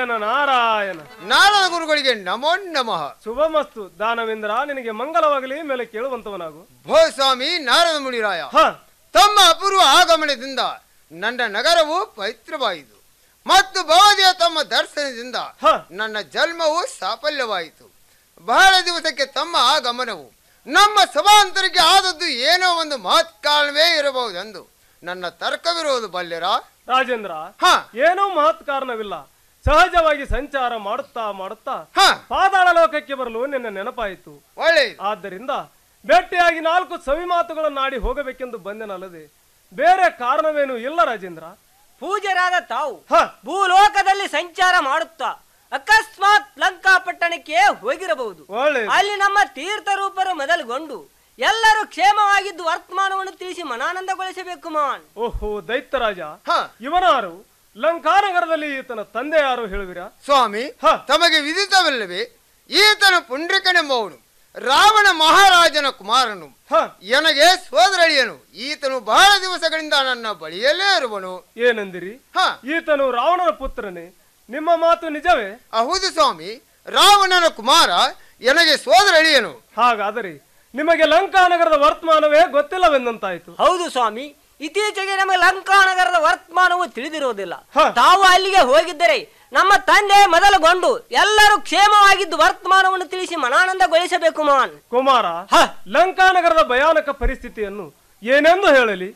ನಾರಾಯಣ ನಾರಾಯಣ ನಾರದ ಗುರುಗಳಿಗೆ ನಮೋ ನಮಃ ಶುಭಮಸ್ತು ದಾನವೇಂದ್ರ ನಿನಗೆ ಮಂಗಲವಾಗಲಿ ಮೇಲೆ ಕೇಳುವಂತವನಾಗು ಭೋ ಸ್ವಾಮಿ ನಾರದ ಮುನಿರಾಯ ಹ ತಮ್ಮ ಅಪೂರ್ವ ಆಗಮನದಿಂದ ನನ್ನ ನಗರವು ಪವಿತ್ರವಾಯಿತು ಮತ್ತು ಭವದಿಯ ತಮ್ಮ ದರ್ಶನದಿಂದ ಹ ನನ್ನ ಜನ್ಮವು ಸಾಫಲ್ಯವಾಯಿತು ಬಹಳ ದಿವಸಕ್ಕೆ ತಮ್ಮ ಆಗಮನವು ನಮ್ಮ ಸಭಾಂತರಕ್ಕೆ ಆದದ್ದು ಏನೋ ಒಂದು ಮಹತ್ ಕಾರಣವೇ ಇರಬಹುದೆಂದು ನನ್ನ ತರ್ಕವಿರುವುದು ಬಲ್ಲೆರಾ ರಾಜೇಂದ್ರ ಹ ಏನೂ ಮಹತ್ ಕಾರಣವಿಲ್ಲ ಸಹಜವಾಗಿ ಸಂಚಾರ ಮಾಡುತ್ತಾ ಮಾಡುತ್ತಾ ಹ ಪಾತಾಳ ಲೋಕಕ್ಕೆ ಬರಲು ನಿನ್ನ ನೆನಪಾಯಿತು ಒಳ್ಳೆಯದು ಆದ್ದರಿಂದ ಭೇಟಿಯಾಗಿ ನಾಲ್ಕು ಸವಿ ಮಾತುಗಳನ್ನಾಡಿ ಹೋಗಬೇಕೆಂದು ಬಂದೆನಲ್ಲದೆ ಬೇರೆ ಕಾರಣವೇನೂ ಇಲ್ಲ ರಾಜೇಂದ್ರ ಪೂಜ್ಯರಾದ ತಾವು ಹ ಭೂಲೋಕದಲ್ಲಿ ಸಂಚಾರ ಮಾಡುತ್ತಾ ಅಕಸ್ಮಾತ್ ಲಂಕಾ ಪಟ್ಟಣಕ್ಕೆ ಹೋಗಿರಬಹುದು ಒಳ್ಳೆ ಅಲ್ಲಿ ನಮ್ಮ ತೀರ್ಥ ರೂಪರು ಮೊದಲುಗೊಂಡು ಎಲ್ಲರೂ ಕ್ಷೇಮವಾಗಿದ್ದು ವರ್ತಮಾನವನ್ನು ತಿಳಿಸಿ ಮನಾನಂದಗೊಳಿಸಬೇಕು ಮಾನ್ ಓಹೋ ದೈತ್ಯರಾಜ ಹ ಇವನಾರು ಲಂಕಾನಗರದಲ್ಲಿ ಈತನ ತಂದೆ ಯಾರು ಹೇಳುವಿರಾ ಸ್ವಾಮಿ ಹ ತಮಗೆ ವಿದಿತವಿಲ್ಲವೇ ಈತನ ಪುಂಡ್ರಿಕನೆಂಬವನು ರಾವಣ ಮಹಾರಾಜನ ಕುಮಾರನು ಹ ನನಗೆ ಸೋದರಳಿಯನು ಈತನು ಬಹಳ ದಿವಸಗಳಿಂದ ನನ್ನ ಬಳಿಯಲ್ಲೇ ಇರುವನು ಏನೆಂದಿರಿ ಹ ಈತನು ರಾವಣನ ಪುತ್ರನೇ ನಿಮ್ಮ ಮಾತು ನಿಜವೇ ಹೌದು ಸ್ವಾಮಿ ರಾವಣನ ಕುಮಾರ ನನಗೆ ಸೋದರಳಿಯನು ಹಾಗಾದರೆ ನಿಮಗೆ ಲಂಕಾನಗರದ ವರ್ತಮಾನವೇ ಗೊತ್ತಿಲ್ಲವೆಂದಂತಾಯ್ತು ಹೌದು ಸ್ವಾಮಿ ಇತ್ತೀಚೆಗೆ ನಮಗೆ ಲಂಕಾನಗರದ ವರ್ತಮಾನವು ತಿಳಿದಿರುವುದಿಲ್ಲ ಹ. ತಾವು ಅಲ್ಲಿಗೆ ಹೋಗಿದ್ದರೆ ನಮ್ಮ ತಂದೆ ಮೊದಲುಗೊಂಡು ಎಲ್ಲರೂ ಕ್ಷೇಮವಾಗಿದ್ದು ವರ್ತಮಾನವನ್ನು ತಿಳಿಸಿ ಮನಾನಂದಗೊಳಿಸಬೇಕು ಮಾನ್ ಕುಮಾರ ಹ. ಲಂಕಾನಗರದ ಭಯಾನಕ ಪರಿಸ್ಥಿತಿಯನ್ನು ಏನೆಂದು ಹೇಳಲಿ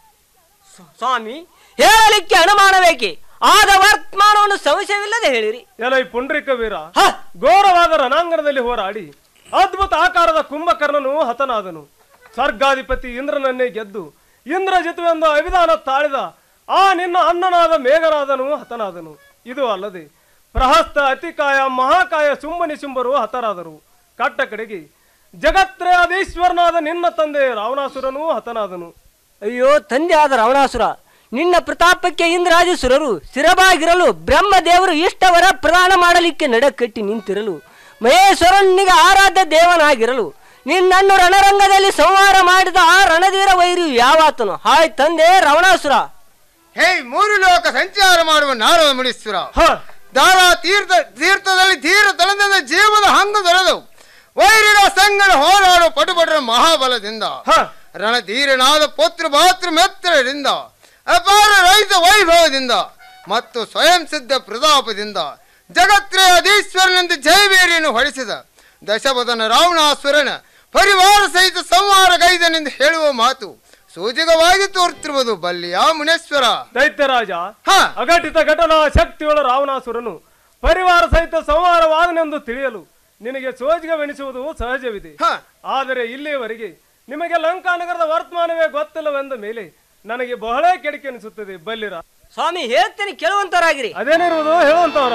ಸ್ವಾಮಿ ಹೇಳಲಿಕ್ಕೆ ಅನುಮಾನ ಬೇಕೆ ಆದ ವರ್ತಮಾನವನ್ನು ಸಂಶಯವಿಲ್ಲದೆ ಹೇಳಿರಿ ಎಲೈ ಪುಂಡ್ರಿಕ ವೀರ ಹ ಘೋರವಾದ ರಣಾಂಗಣದಲ್ಲಿ ಹೋರಾಡಿ ಅದ್ಭುತ ಆಕಾರದ ಕುಂಭಕರ್ಣನು ಹತನಾದನು ಸ್ವರ್ಗಾಧಿಪತಿ ಇಂದ್ರನನ್ನೇ ಗೆದ್ದು ಇಂದ್ರಜಿತುವೆಂದು ಅವಿಧಾನ ತಾಳಿದ ಆ ನಿನ್ನ ಅನ್ನನಾದ ಮೇಘನಾದನು ಹತನಾದನು ಇದು ಅಲ್ಲದೆ ಪ್ರಹಸ್ತ ಅತಿಕಾಯ ಮಹಾಕಾಯ ಶುಂಭನಿ ಶುಂಭರು ಹತರಾದರು ಕಟ್ಟ ಕಡೆಗೆ ಜಗತ್ರಯಾದೀಶ್ವರನಾದ ನಿನ್ನ ತಂದೆ ರಾವಣಾಸುರನೂ ಹತನಾದನು ಅಯ್ಯೋ ತಂದೆ ಆದ ರಾವಣಾಸುರ ನಿನ್ನ ಪ್ರತಾಪಕ್ಕೆ ಇಂದ್ರಾಜಸುರರು ಸ್ಥಿರವಾಗಿರಲು ಬ್ರಹ್ಮದೇವರು ಇಷ್ಟವರ ಪ್ರದಾನ ಮಾಡಲಿಕ್ಕೆ ನಡಕಟ್ಟಿ ನಿಂತಿರಲು ಮಹೇಶ್ವರನಿಗೆ ಆರಾಧ್ಯ ದೇವನಾಗಿರಲು ನಿನ್ನನ್ನು ರಣರಂಗದಲ್ಲಿ ಸಂಹಾರ ಮಾಡಿದ ಆ ರಣಧೀರ ವೈರಿ ಯಾವಾತನು ಹಾಯ್ ತಂದೆ ರಾವಣಾಸುರ ಹೇ ಮೂರು ಲೋಕ ಸಂಚಾರ ಮಾಡುವ ನಾರದ ಮುನೀಶ್ವರ ಹ ದಾರ ತೀರ್ಥ ತೀರ್ಥದಲ್ಲಿ ತೀರ ತಳದಿಂದ ಜೀವದ ಹಂಗು ದೊರೆದವು ವೈರಿಗ ಸಂಗಡ ಹೋರಾಡುವ ಪಟುಪಟರ ಮಹಾಬಲದಿಂದ ಹ ರಣಧೀರನಾದ ಪುತ್ರ ಭಾತೃ ಮೆತ್ತರದಿಂದ ಅಪಾರ ರೈತ ವೈಭವದಿಂದ ಮತ್ತು ಸ್ವಯಂ ಸಿದ್ಧ ಪ್ರತಾಪದಿಂದ ಜಗತ್ರೇ ಅದೀಶ್ವರನೆಂದು ಜಯಬೇರಿಯನ್ನು ಹೊಡಿಸಿದ ದಶಪದನ ರಾವಣಾಸುರನ ಪರಿವಾರ ಸಹಿತ ಸಂಹಾರ ಗೈದನೆಂದು ಹೇಳುವ ಮಾತು ಸೂಚಕವಾಗಿ ತೋರುತ್ತಿರುವುದು ಬಲ್ಲಿಯ ಮುನೇಶ್ವರ ದೈತ್ಯರಾಜ ಹ ಅಘಟಿತ ಘಟನಾ ಶಕ್ತಿಯುಳ್ಳ ರಾವಣಾಸುರನು ಪರಿವಾರ ಸಹಿತ ಸಂಹಾರವಾದನೆಂದು ತಿಳಿಯಲು ನಿನಗೆ ಸೋಜಿಗವೆನಿಸುವುದು ಸಹಜವಿದೆ ಹ ಆದರೆ ಇಲ್ಲಿಯವರೆಗೆ ನಿಮಗೆ ಲಂಕಾನಗರದ ವರ್ತಮಾನವೇ ಗೊತ್ತಿಲ್ಲವೆಂದ ಮೇಲೆ ನನಗೆ ಬಹಳ ಕೆಡಿಕೆ ಅನಿಸುತ್ತದೆ ಬಲ್ಲಿರ ಸ್ವಾಮಿ ಹೇಳ್ತೇನೆ ಕೇಳುವಂತರಾಗಿರಿ ಅದೇನಿರುವುದು ಹೇಳುವಂತವರ